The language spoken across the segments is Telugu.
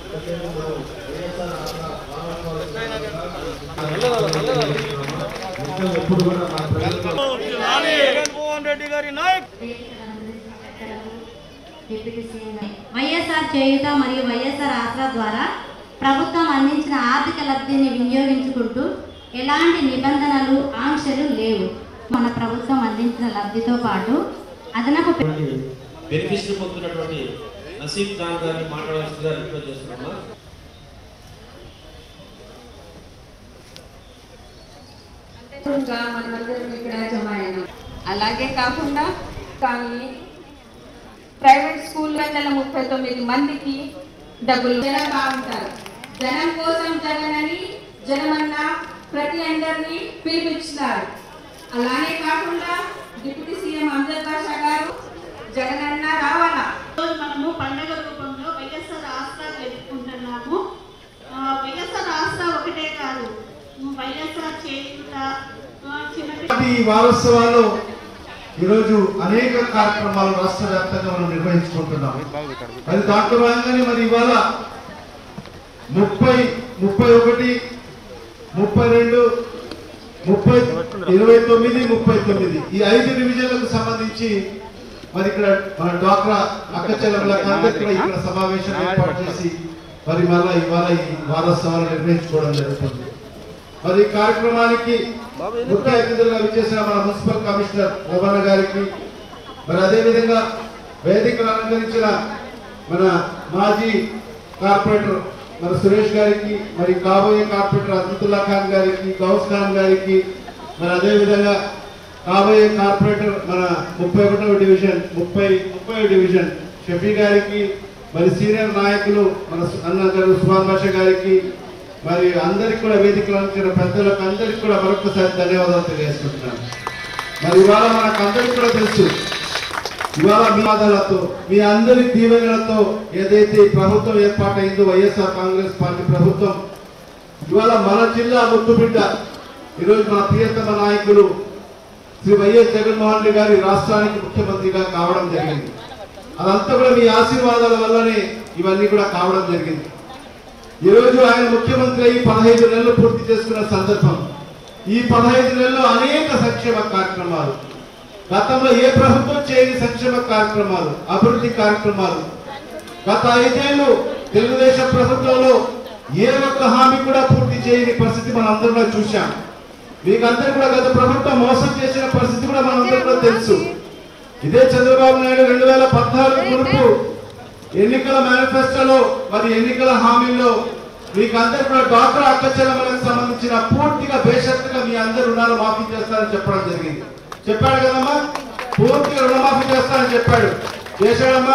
ఎప్పుడు కూడా మన ప్రజలకు జగన్మోహన్ రెడ్డి గారి నాయక్ వైఎస్ఆర్ చేయుత మరియు వైఎస్ఆర్ ఆసరా ద్వారా ప్రభుత్వం అందించిన ఆర్థిక లబ్ధిని వినియోగించుకుంటూ ఎలాంటి నిబంధనలు ఆంక్షలు లేవు మన ప్రభుత్వం అందించిన లబ్ధితో పాటు అదనపు పె- బెనిఫిషరీ పొందుతున్నటువంటి నసీబ్ ఖాన్ గారిని మాట్లాడాల్సిందిగా రిక్వెస్ట్ చేస్తున్నామా ఇంకా మనమందరం ఇక్కడ జమ అయినాం అలాగే కాకుండా కానీ ప్రైవేట్ స్కూల్ వందల ముప్పై తొమ్మిది మందికి డబ్బులు జనం బాగుంటారు జనం కోసం జగన్ అని జనమన్న ప్రతి అందరినీ పిలిపించినారు అలానే కాకుండా డిప్యూటీ సీఎం అంజద్ బాషా గారు జగనన్న రావాలా ఈరోజు మనము పండగ రూపంలో వైఎస్ఆర్ ఆసరా వెతుక్కుంటున్నాము ఆ, వైఎస్ఆర్ ఆసరా ఒకటే కాదు వైఎస్ఆర్ చేయుత ఆ, చిన్నపిల్ల ఈ వారోత్సవాల్లో ఈరోజు అనేక కార్యక్రమాలు రాష్ట్ర వ్యాప్తంగా మనం నిర్వహించుకుంటున్నాం అది దాంట్లో భాగంగానే మరి ఇవాళ ముప్పై ముప్పై ఒకటి ముప్పై రెండు ముప్పై ఇరవై తొమ్మిది ముప్పై తొమ్మిది ఈ ఐదు డివిజన్లకు సంబంధించి మరి ఇక్కడ మన డ్వాక్రా అక్క చెల్లెళ్ళకి అందరికీ కూడా ఇక్కడ సమావేశం ఏర్పాటు చేసి మరి మళ్ళా ఇవాళ ఈ వారోత్సవాలు నిర్వహించుకోవడం జరుగుతుంది మరి ఈ కార్యక్రమానికి ముఖ్య అతిథులుగా విచ్చేసిన మన మున్సిపల్ కమిషనర్ ఓబన్న గారికి మరి అదేవిధంగా వేదికలు అలంకరించిన మన మాజీ కార్పొరేటర్ మన సురేష్ గారికి మరి కాబోయే కార్పొరేటర్ అజితుల్లా ఖాన్ గారికి గౌస్ ఖాన్ గారికి మరి అదేవిధంగా కాబోయే కార్పొరేటర్ మన ముప్పై ఒకటవ డివిజన్ ముప్పై ముప్పై డివిజన్ షఫీ గారికి మరి సీనియర్ నాయకులు మన అన్న గారు సుభాన్ భాష గారికి మరి అందరికి కూడా వేదికలు అందించిన పెద్దలకు అందరికి కూడా మరొకసారి ధన్యవాదాలు తెలియజేసుకుంటున్నాను మరి ఇవాళ మనకు అందరికి కూడా తెలుసు ఇవాళ మీ ఆదాలతో మీ అందరి దీవెనలతో ఏదైతే ఈ ప్రభుత్వం ఏర్పాటైందో వైఎస్ఆర్ కాంగ్రెస్ పార్టీ ప్రభుత్వం ఇవాళ మన జిల్లా ముద్దుబిడ్డ ఈరోజు మన ప్రియతమ నాయకులు శ్రీ వైఎస్ జగన్మోహన్ రెడ్డి గారి రాష్ట్రానికి ముఖ్యమంత్రిగా కావడం జరిగింది అదంతా కూడా మీ ఆశీర్వాదాల వల్లనే ఇవన్నీ కూడా కావడం జరిగింది ఈ రోజు ఆయన ముఖ్యమంత్రి అయ్యి పదహైదు నెలలు పూర్తి చేసుకున్న సందర్భం ఈ పదహైదు నెలల్లో అనేక సంక్షేమ కార్యక్రమాలు గతంలో ఏ ప్రభుత్వం చేయని సంక్షేమ కార్యక్రమాలు అభివృద్ధి కార్యక్రమాలు గత ఐదేళ్లు తెలుగుదేశం ప్రభుత్వంలో ఏ ఒక్క హామీ కూడా పూర్తి చేయని పరిస్థితి మనం అందరం కూడా చూశాం మీకందరూ కూడా గత ప్రభుత్వం మోసం చేసిన పరిస్థితి కూడా మనందరం కూడా తెలుసు ఇదే చంద్రబాబు నాయుడు రెండు వేల పద్నాలుగు మునుపు ఎన్నికల మేనిఫెస్టోలో మరి ఎన్నికల హామీల్లో మీకు అందరు కూడా డాక్టర్ అక్కచెల్లెమ్మలకు సంబంధించిన పూర్తిగా బేషరతుగా మీ అందరు రుణాలు మాఫీ చేస్తారని చెప్పడం జరిగింది చెప్పాడు కదమ్మా పూర్తిగా రుణమాఫీ చేస్తానని చెప్పాడు చేశాడమ్మా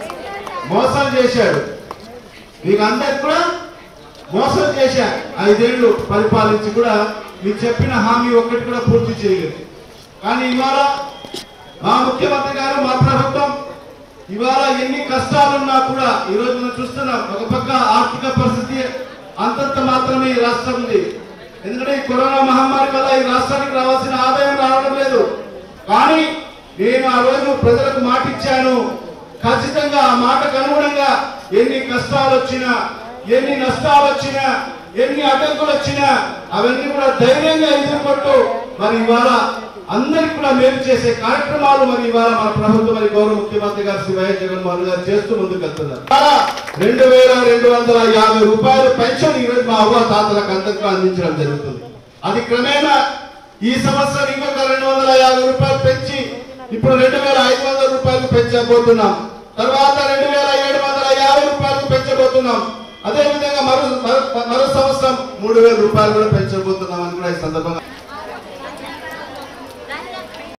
మోసం చేశాడు మీకు అందరికి కూడా మోసం చేశా ఐదేళ్లు పరిపాలించి కూడా మీకు చెప్పిన హామీ ఒక్కటి కూడా పూర్తి చేయలేదు కానీ ఇవాళ మా ముఖ్యమంత్రి గారు మా ప్రభుత్వం ఇవాళ ఎన్ని కష్టాలున్నా కూడా ఈ రోజు మనం చూస్తున్నాం ఒక పక్క ఆర్థిక పరిస్థితి అంతంత మాత్రమే ఈ రాష్ట్రం ఉంది ఎందుకంటే ఈ కరోనా మహమ్మారి వల్ల ఈ రాష్ట్రానికి రావాల్సిన ఆదాయం రావడం లేదు కానీ నేను ఆ రోజు ప్రజలకు మాట ఇచ్చాను ఖచ్చితంగా ఆ మాటకు అనుగుణంగా ఎన్ని కష్టాలు వచ్చినా ఎన్ని నష్టాలు వచ్చినా ఎన్ని అడ్డంకులు వచ్చినా అవన్నీ కూడా ధైర్యంగా ఎదుర్కొంటూ మరి ఇవాళ అందరికి కూడా మేలు చేసే కార్యక్రమాలు మరి ఇవాళ మన ప్రభుత్వం మరి గౌరవ ముఖ్యమంత్రి గారు శ్రీ వైఎస్ జగన్మోహన్ గారు చేస్తూ ముందుకు వెళ్తున్నారు ఇవాళ రెండు వేల రెండు వందల యాభై రూపాయలు పెన్షన్ ఈ రోజు మా అవ్వ తాతలకు అందరికీ అందించడం జరుగుతుంది అది క్రమేణా ఈ సంవత్సరం ఇంకొక రెండు వందల యాభై రూపాయలు పెంచి ఇప్పుడు రెండు వేల ఐదు వందల రూపాయలకు పెంచబోతున్నాం తర్వాత రెండు వేల ఏడు వందల యాభై రూపాయలకు పెంచబోతున్నాం అదే విధంగా మరో మరో- మరో సంవత్సరం మూడు వేల రూపాయలు కూడా పెంచబోతున్నాం అని కూడా ఈ సందర్భంగా